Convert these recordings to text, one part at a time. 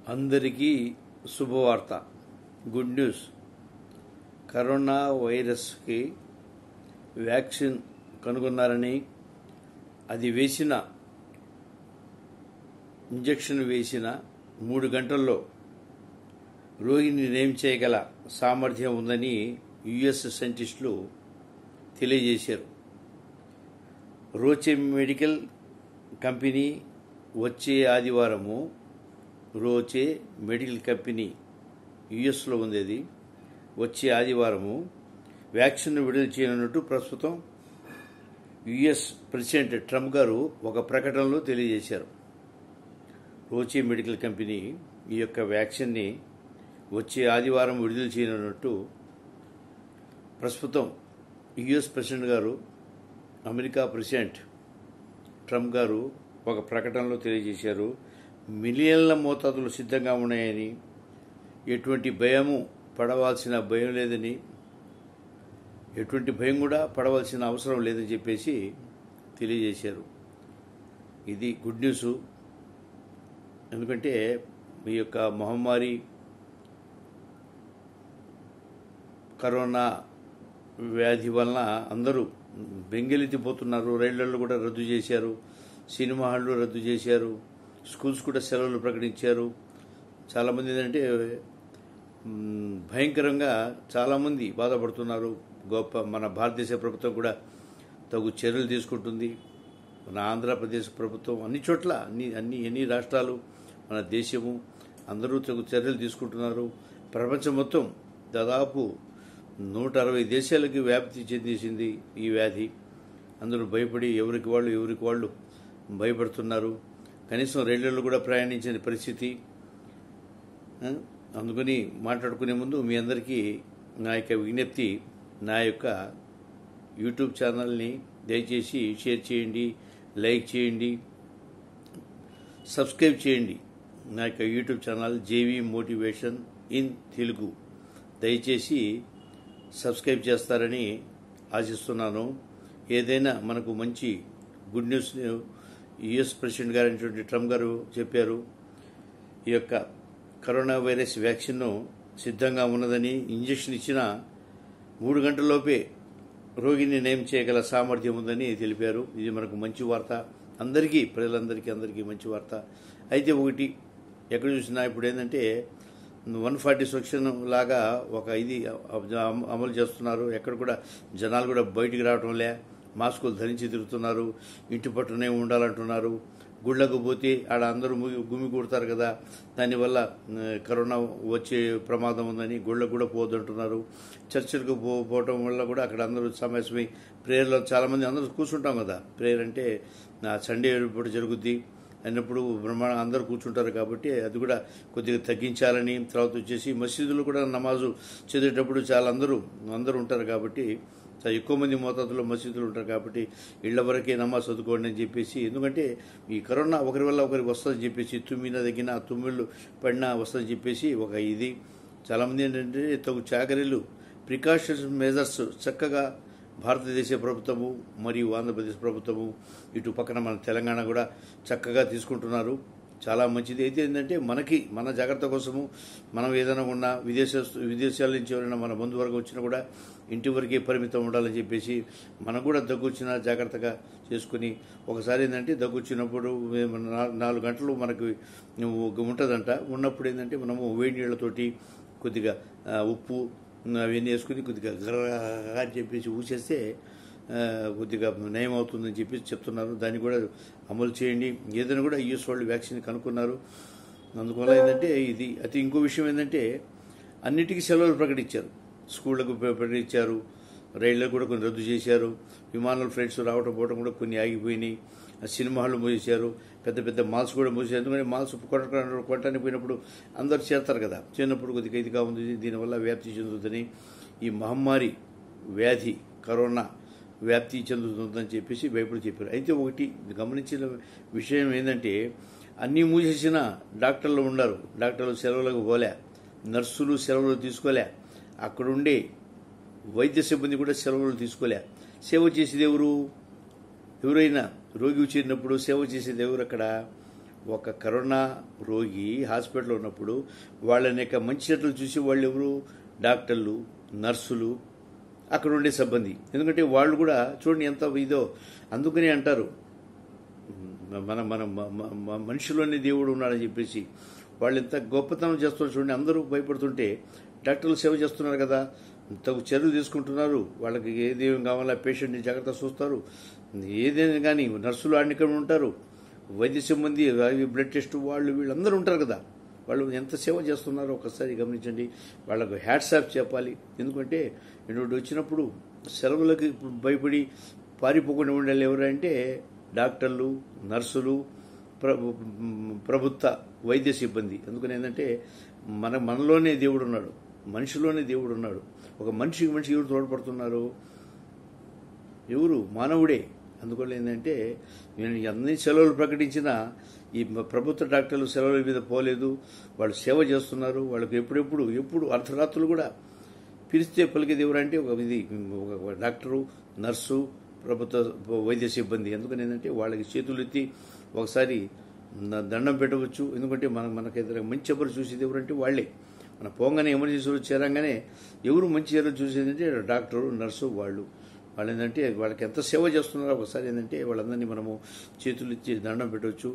అందరికీ శుభవార్త good news corona వైరస్కి వ్యాక్సిన్ కనుగొన్నారని అది వేసిన ఇంజెక్షన్ వేసిన మూడు గంటల్లో రోగిని నయం చేయగల సామర్థ్యం ఉందని యుఎస్ సైంటిస్టులు తెలియజేశారు రోచే మెడికల్ కంపెనీ వచ్చే ఆదివారము రోచే మెడికల్ కంపెనీ యుఎస్లో ఉంది అది వచ్చే ఆదివారము వ్యాక్సిన్ విడుదల చేయనున్నట్టు ప్రస్తుతం యుఎస్ ప్రెసిడెంట్ ట్రంప్ గారు ఒక ప్రకటనలో తెలియజేశారు రోచే మెడికల్ కంపెనీ ఈ యొక్క వ్యాక్సిన్ని వచ్చే ఆదివారం విడుదల చేయనున్నట్టు ప్రస్తుతం యుఎస్ ప్రెసిడెంట్ గారు అమెరికా ప్రెసిడెంట్ ట్రంప్ గారు ఒక ప్రకటనలో తెలియజేశారు మిలియన్ల మోతాదులు సిద్ధంగా ఉన్నాయని ఎటువంటి భయము పడవలసిన భయం లేదని ఎటువంటి భయం కూడా పడవలసిన అవసరం లేదని చెప్పేసి తెలియజేశారు ఇది గుడ్ న్యూస్ ఎందుకంటే ఈ యొక్క మహమ్మారి కరోనా వ్యాధి వలన అందరూ బెంగెలెత్తిపోతున్నారు రైళ్లలో కూడా రద్దు చేశారు సినిమా హాళ్ళు రద్దు చేశారు స్కూల్స్ కూడా సెలవులు ప్రకటించారు చాలామంది ఏంటంటే మ్, భయంకరంగా చాలామంది బాధపడుతున్నారు గొప్ప మన భారతదేశ ప్రభుత్వం కూడా తగు చర్యలు తీసుకుంటుంది మన ఆంధ్రప్రదేశ్ ప్రభుత్వం అన్ని చోట్ల అన్ని అన్ని ఎన్ని రాష్ట్రాలు మన దేశము అందరూ తగు చర్యలు తీసుకుంటున్నారు ప్రపంచం మొత్తం దాదాపు నూట అరవై దేశాలకి వ్యాప్తి చెందేసింది ఈ వ్యాధి అందరూ భయపడి ఎవరికి వాళ్ళు ఎవరికి వాళ్ళు భయపడుతున్నారు కనీసం రైళ్లలో కూడా ప్రయాణించని పరిస్థితి ఆ, అందుకని మాట్లాడుకునే ముందు మీ అందరికీ నా యొక్క విజ్ఞప్తి నా యొక్క యూట్యూబ్ ఛానల్ని దయచేసి షేర్ చేయండి లైక్ చేయండి సబ్స్క్రైబ్ చేయండి నా యొక్క YouTube channel JV motivation in Telugu దయచేసి సబ్స్క్రైబ్ చేస్తారని ఆశిస్తున్నాను ఏదైనా మనకు మంచి గుడ్ న్యూస్ యుఎస్ ప్రెసిడెంట్ గారు అయినటువంటి ట్రంప్ గారు చెప్పారు ఈ యొక్క కరోనా వైరస్ వ్యాక్సిన్ను సిద్ధంగా ఉన్నదని ఇంజెక్షన్ ఇచ్చిన మూడు గంటల్లోపే రోగిని నయం చేయగల సామర్థ్యం ఉందని తెలిపారు ఇది మనకు మంచి వార్త అందరికీ ప్రజలందరికీ అందరికీ మంచి వార్త అయితే ఒకటి ఎక్కడ చూసినా ఇప్పుడు ఏంటంటే వన్ ఫార్టీ సెక్షన్ లాగా ఒక ఇది అమ- అమలు చేస్తున్నారు ఎక్కడ కూడా జనాలు కూడా బయటికి రావటం లే మాస్కులు ధరించి తిరుగుతున్నారు ఇంటి పట్టునే ఉండాలంటున్నారు గుళ్ళకు పోతే ఆడ అందరూ ము- గుమి కూడతారు కదా దానివల్ల ఆ, కరోనా వచ్చే ప్రమాదం ఉందని గుళ్ళకు కూడా పోవద్దంటున్నారు చర్చిలకు పో పోవటం వల్ల కూడా అక్కడ అందరూ సమావేశమై ప్రేయర్లో చాలామంది అందరూ కూర్చుంటాం కదా ప్రేయర్ అంటే ఆ, సండే పూట జరుగుద్ది అయినప్పుడు బ్రహ్మాండ అందరూ కూర్చుంటారు కాబట్టి అది కూడా కొద్దిగా తగ్గించాలని తర్వాత వచ్చేసి మసీదులు కూడా నమాజు చదివేటప్పుడు చాలా అందరూ అందరూ ఉంటారు కాబట్టి చాలా ఎక్కువ మంది మోతాదులో మసీదులు ఉంటారు కాబట్టి ఇళ్ల వరకే నమాజ్ చదువుకోండి అని చెప్పేసి ఎందుకంటే ఈ కరోనా ఒకరి వల్ల ఒకరికి వస్తుందని చెప్పేసి తుమ్మిన తగ్గిన తుమ్మిళ్ళు పడినా వస్తుందని చెప్పేసి ఒక ఇది చాలామంది ఏంటంటే తగు జాగ్రత్తలు ప్రికాషన్స్ మెజర్స్ చక్కగా భారతదేశ ప్రభుత్వము మరియు ఆంధ్రప్రదేశ్ ప్రభుత్వము ఇటు పక్కన మన తెలంగాణ కూడా చక్కగా తీసుకుంటున్నారు చాలా మంచిది అయితే ఏంటంటే మనకి మన జాగ్రత్త కోసము మనం ఏదైనా ఉన్నా విదేశ విదేశాల నుంచి ఎవరైనా మన బంధువర్గం వచ్చినా కూడా ఇంటి వరకే పరిమితం ఉండాలని చెప్పేసి మనకు కూడా దగ్గు వచ్చినా జాగ్రత్తగా చేసుకుని ఒకసారి ఏంటంటే దగ్గు వచ్చినప్పుడు మేము నా- నాలుగు గంటలు మనకు ఉంటుందంట ఉన్నప్పుడు ఏంటంటే మనము వేడి నీళ్ళతోటి కొద్దిగా ఆ, ఉప్పు అవన్నీ వేసుకుని కొద్దిగా గర్ర అని చెప్పేసి ఊసేస్తే ఆ, కొద్దిగా నయం అవుతుందని చెప్పేసి చెప్తున్నారు దాన్ని కూడా అమలు చేయండి ఏదైనా కూడా యూఎస్ వాళ్ళు వ్యాక్సిన్ కనుక్కున్నారు అందువల్ల ఏంటంటే ఇది అయితే ఇంకో విషయం ఏంటంటే అన్నిటికీ సెలవులు ప్రకటించారు స్కూళ్లకు ప్ర- ప్రకటించారు రైళ్లకు కూడా కొన్ని రద్దు చేశారు విమానాల ఫ్లైట్స్ రావటం పోవడం కూడా కొన్ని ఆగిపోయినాయి ఆ సినిమా హాళ్ళు మూసేశారు పెద్ద పెద్ద మాల్స్ కూడా మూసేశారు ఎందుకంటే మాల్స్ కొట్టడానికి కొట్టడానికి పోయినప్పుడు అందరు చేస్తారు కదా చేరినప్పుడు కొద్దిగా ఇదిగా ఉంది దీనివల్ల వ్యాప్తి చెందుతుందని ఈ మహమ్మారి వ్యాధి కరోనా వ్యాప్తి చెందుతుందని చెప్పేసి భయపడి చెప్పారు అయితే ఒకటి గమనించిన విషయం ఏంటంటే అన్నీ మూసేసిన డాక్టర్లు ఉన్నారు డాక్టర్లు సెలవులకు పోలే నర్సులు సెలవులు తీసుకోలే అక్కడుండే వైద్య సిబ్బంది కూడా సెలవులు తీసుకోలే సేవ చేసేది ఎవరు ఎవరైనా రోగి చేరినప్పుడు సేవ చేసేది ఎవరు అక్కడ ఒక కరోనా రోగి హాస్పిటల్లో ఉన్నప్పుడు వాళ్ళని యొక్క మంచి చెట్లు చూసి వాళ్ళు ఎవరు డాక్టర్లు నర్సులు అక్కడ ఉండే సిబ్బంది ఎందుకంటే వాళ్ళు కూడా చూడండి ఎంత ఇదో అందుకనే అంటారు మన మన మ- మ- మ- మనిషిలోనే దేవుడు ఉన్నాడని చెప్పేసి వాళ్ళు ఎంత గొప్పతనం చేస్తున్నారు చూడండి అందరూ భయపడుతుంటే డాక్టర్లు సేవ చేస్తున్నారు కదా తగు చర్యలు తీసుకుంటున్నారు వాళ్ళకి ఏదేం కావాలా పేషెంట్ని జాగ్రత్త చూస్తారు ఏదైనా కానీ నర్సులు ఆడిని ఇక్కడ ఉంటారు వైద్య సిబ్బంది అవి బ్లడ్ టెస్ట్ వాళ్ళు వీళ్ళందరూ ఉంటారు కదా వాళ్ళు ఎంత సేవ చేస్తున్నారో ఒకసారి గమనించండి వాళ్ళకు హ్యాట్సాప్ చెప్పాలి ఎందుకంటే నేను వచ్చినప్పుడు సెలవులకి భయపడి పారిపోకుండా ఉండాలి ఎవరంటే డాక్టర్లు నర్సులు ప్రభు ప్రభుత్వ వైద్య సిబ్బంది ఎందుకని ఏంటంటే మన మనలోనే దేవుడు ఉన్నాడు మనిషిలోనే దేవుడు ఉన్నాడు ఒక మనిషికి మనిషి ఎవరు తోడ్పడుతున్నారు ఎవరు మానవుడే అందువల్ల ఏంటంటే నేను అన్ని సెలవులు ప్రకటించినా ఈ ప్రభుత్వ డాక్టర్లు సెలవుల మీద పోలేదు వాళ్ళు సేవ చేస్తున్నారు వాళ్ళకి ఎప్పుడెప్పుడు ఎప్పుడు అర్ధరాత్రులు కూడా పిలిస్తే పలికేది ఎవరంటే ఒక ఇది ఒక డాక్టరు నర్సు ప్రభుత్వ వైద్య సిబ్బంది ఎందుకని ఏంటంటే వాళ్ళకి చేతులు ఎత్తి ఒకసారి న- దండం పెట్టవచ్చు ఎందుకంటే మన మనకి ఎదురు మంచి ఎవరు చూసేది ఎవరంటే వాళ్ళే మన పోగానే ఎమర్జెన్సీలో చేరంగానే ఎవరు మంచి ఎవరు చూసేది అంటే డాక్టరు నర్సు వాళ్ళు వాళ్ళు ఏంటంటే వాళ్ళకి ఎంత సేవ చేస్తున్నారో ఒకసారి ఏంటంటే వాళ్ళందరినీ మనము చేతులు ఇచ్చి దండం పెట్టవచ్చు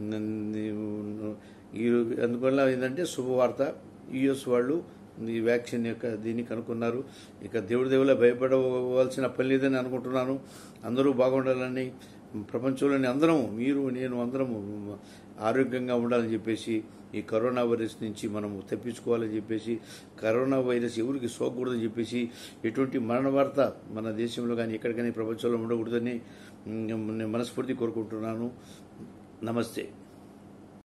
ఈ అందువల్ల ఏంటంటే శుభవార్త యుఎస్ వాళ్ళు ఈ వ్యాక్సిన్ యొక్క దీన్ని కనుక్కున్నారు ఇక దేవుడి దేవుల భయపడవలసిన పని లేదని అనుకుంటున్నాను అందరూ బాగుండాలని ప్రపంచంలోని అందరం మీరు నేను అందరం ఆరోగ్యంగా ఉండాలని చెప్పేసి ఈ కరోనా వైరస్ నుంచి మనం తప్పించుకోవాలని చెప్పేసి కరోనా వైరస్ ఎవరికి సోకకూడదని చెప్పేసి ఎటువంటి మరణ వార్త మన దేశంలో కానీ ఎక్కడ కానీ ప్రపంచంలో ఉండకూడదని మ్, నేను మనస్ఫూర్తి కోరుకుంటున్నాను నమస్తే